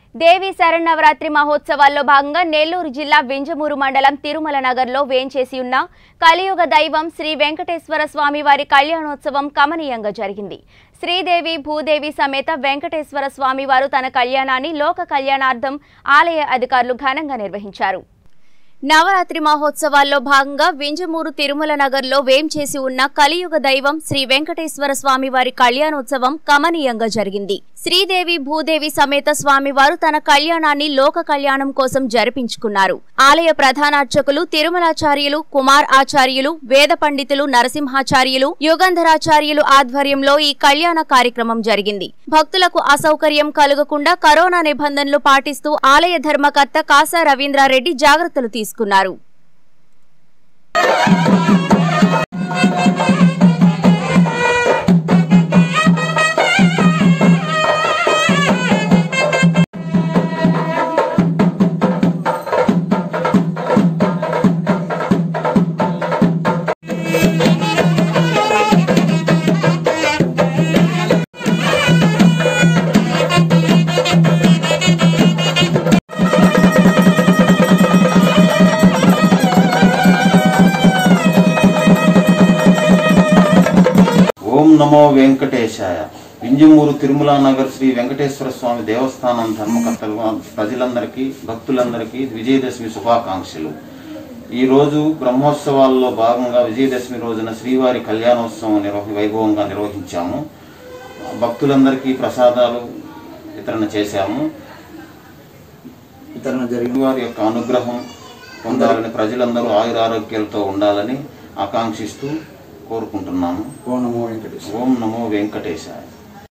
దేవి శరన్నవరాత్రి మహోత్సవాల్లో భాగంగా నెల్లూరు జిల్లా వింజమూరు మండలం తిరుమల నగర్లో వేంచేసి ఉన్న కలియుగ దైవం శ్రీ వెంకటేశ్వర స్వామి వారి కళ్యాణోత్సవం కమనీయంగా జరిగింది శ్రీదేవి భూదేవి సమేత వెంకటేశ్వర స్వామి వారు తన కళ్యాణాన్ని లోక కళ్యాణార్థం ఆలయ అధికారులు ఘనంగా నిర్వహించారు నవరాత్రి మహోత్సవాల్లో భాగంగా వింజమూరు తిరుమల నగర్లో వేంచేసి ఉన్న కలియుగ దైవం శ్రీ వెంకటేశ్వర స్వామి వారి కళ్యాణోత్సవం కమనీయంగా జరిగింది శ్రీదేవి భూదేవి సమేత స్వామివారు తన కళ్యాణాన్ని లోక కళ్యాణం కోసం జరిపించుకున్నారు ఆలయ ప్రధానార్చకులు తిరుమలాచార్యులు కుమార్ ఆచార్యులు వేద పండితులు నరసింహాచార్యులు యుగంధరాచార్యులు ఆధ్వర్యంలో ఈ కళ్యాణ కార్యక్రమం జరిగింది భక్తులకు అసౌకర్యం కలుగకుండా కరోనా నిబంధనలు పాటిస్తూ ఆలయ ధర్మకర్త కాసా రవీంద్రారెడ్డి జాగ్రత్తలు తీసుకున్నారు ఓం నమో వెంకటేశాయ వింజమూరు తిరుమల నగర్ శ్రీ వెంకటేశ్వర స్వామి దేవస్థానం ధర్మకర్తలు ప్రజలందరికీ భక్తులందరికీ విజయదశమి శుభాకాంక్షలు ఈ రోజు బ్రహ్మోత్సవాల్లో భాగంగా విజయదశమి రోజున శ్రీవారి కళ్యాణోత్సవం నిర్వహి వైభవంగా నిర్వహించాము భక్తులందరికీ ప్రసాదాలు వితరణ చేశాము వితరణ జరిగింది వారి యొక్క అనుగ్రహం పొందాలని ప్రజలందరూ ఆయురారోగ్యాలతో ఉండాలని ఆకాంక్షిస్తూ కోరుకుంటున్నాము ఓ నమో వెంకటేశ్వర ఓం నమో వెంకటేశాయ